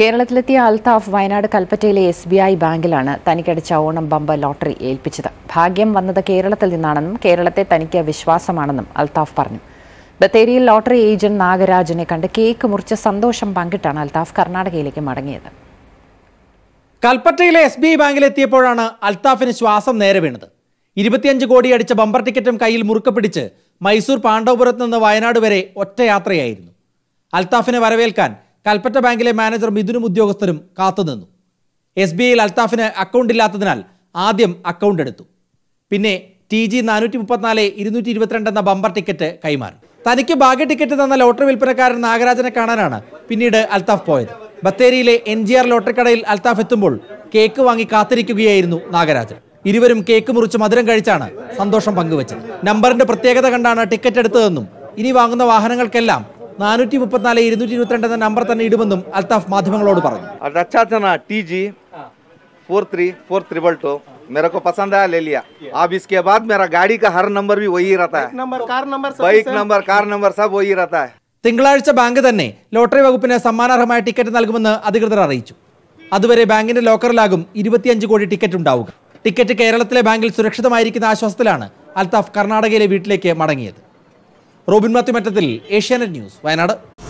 കേരളത്തിലെത്തിയ അൽതാഫ് വയനാട് കൽപ്പറ്റയിലെ S B I ബാങ്കിലാണ് തനിക്കടിച്ച ഓണം ബമ്പർ ലോട്ടറി ഏൽപ്പിച്ചത് ഭാഗ്യം വന്നത് കേരളത്തിൽ നിന്നാണെന്നും കേരളത്തെ തനിക്ക് വിശ്വാസമാണെന്നും അൽതാഫ് പറഞ്ഞു ബത്തേരിയിൽ ലോട്ടറി ഏജന്റ് നാഗരാജനെ കണ്ട് കേക്ക് മുറിച്ച് സന്തോഷം പങ്കിട്ടാണ് അൽതാഫ് കർണാടകയിലേക്ക് മടങ്ങിയത് കൽപ്പറ്റയിലെ എസ് ബി ഐ ബാങ്കിലെത്തിയപ്പോഴാണ് അൽത്താഫിന് ശ്വാസം നേരെ വീണത് ഇരുപത്തിയഞ്ച് കോടി അടിച്ച ബമ്പർ ടിക്കറ്റും കയ്യിൽ മുറുക്കെ പിടിച്ച് മൈസൂർ പാണ്ഡവപുരത്ത് നിന്ന് വയനാട് വരെ ഒറ്റ യാത്രയായിരുന്നു അൽത്താഫിനെ വരവേൽക്കാൻ കൽപ്പറ്റ ബാങ്കിലെ മാനേജർ മിഥുനും ഉദ്യോഗസ്ഥരും കാത്തുനിന്നു എസ് ബി ഐയിൽ അൽത്താഫിന് അക്കൗണ്ട് ഇല്ലാത്തതിനാൽ ആദ്യം അക്കൗണ്ട് എടുത്തു പിന്നെ ടി ജി നാനൂറ്റി മുപ്പത്തിനാല് ഇരുന്നൂറ്റി ഇരുപത്തിരണ്ട് എന്ന ബമ്പർ ടിക്കറ്റ് കൈമാറി തനിക്ക് ഭാഗ്യ ടിക്കറ്റ് തന്ന ലോട്ടറി വിൽപ്പനക്കാരൻ നാഗരാജനെ കാണാനാണ് പിന്നീട് അൽത്താഫ് പോയത് ബത്തേരിയിലെ എൻ ജി ആർ ലോട്ടറി കടയിൽ അൽത്താഫ് എത്തുമ്പോൾ കേക്ക് വാങ്ങി കാത്തിരിക്കുകയായിരുന്നു നാഗരാജൻ ഇരുവരും കേക്ക് മുറിച്ച് മധുരം കഴിച്ചാണ് സന്തോഷം പങ്കുവച്ചത് നമ്പറിന്റെ പ്രത്യേകത കണ്ടാണ് ടിക്കറ്റ് എടുത്തതെന്നും ഇനി വാങ്ങുന്ന വാഹനങ്ങൾക്കെല്ലാം നാനൂറ്റി മുപ്പത്തിനാല് ഇരുന്നൂറ്റി ഇരുപത്തിരണ്ട് എന്ന നമ്പർ തന്നെ ഇടുമെന്നും അൽത്താഫ് മാധ്യമങ്ങളോട് പറഞ്ഞു और अच्छा था ना T G four three four triple two मेरे को पसंद आया ले लिया अब इसके बाद मेरा गाड़ी का हर नंबर भी वही रहता है number car number bike number car number सब वही रहता है തിങ്കളാഴ്ച ബാങ്ക് തന്നെ ലോട്ടറി വകുപ്പിന് സമ്മാനാർഹമായ ടിക്കറ്റ് നൽകുമെന്ന് അധികൃതർ അറിയിച്ചു അതുവരെ ബാങ്കിന്റെ ലോക്കറിലാകും ഇരുപത്തിയഞ്ച് കോടി ടിക്കറ്റ് ഉണ്ടാവുക ടിക്കറ്റ് കേരളത്തിലെ ബാങ്കിൽ സുരക്ഷിതമായിരിക്കുന്ന ആശ്വാസത്തിലാണ് അൽത്താഫ് കർണാടകയിലെ വീട്ടിലേക്ക് മടങ്ങിയത് റോബിൻ മാത്യു മറ്റത്തിൽ ഏഷ്യാനെറ്റ് ന്യൂസ് വയനാട്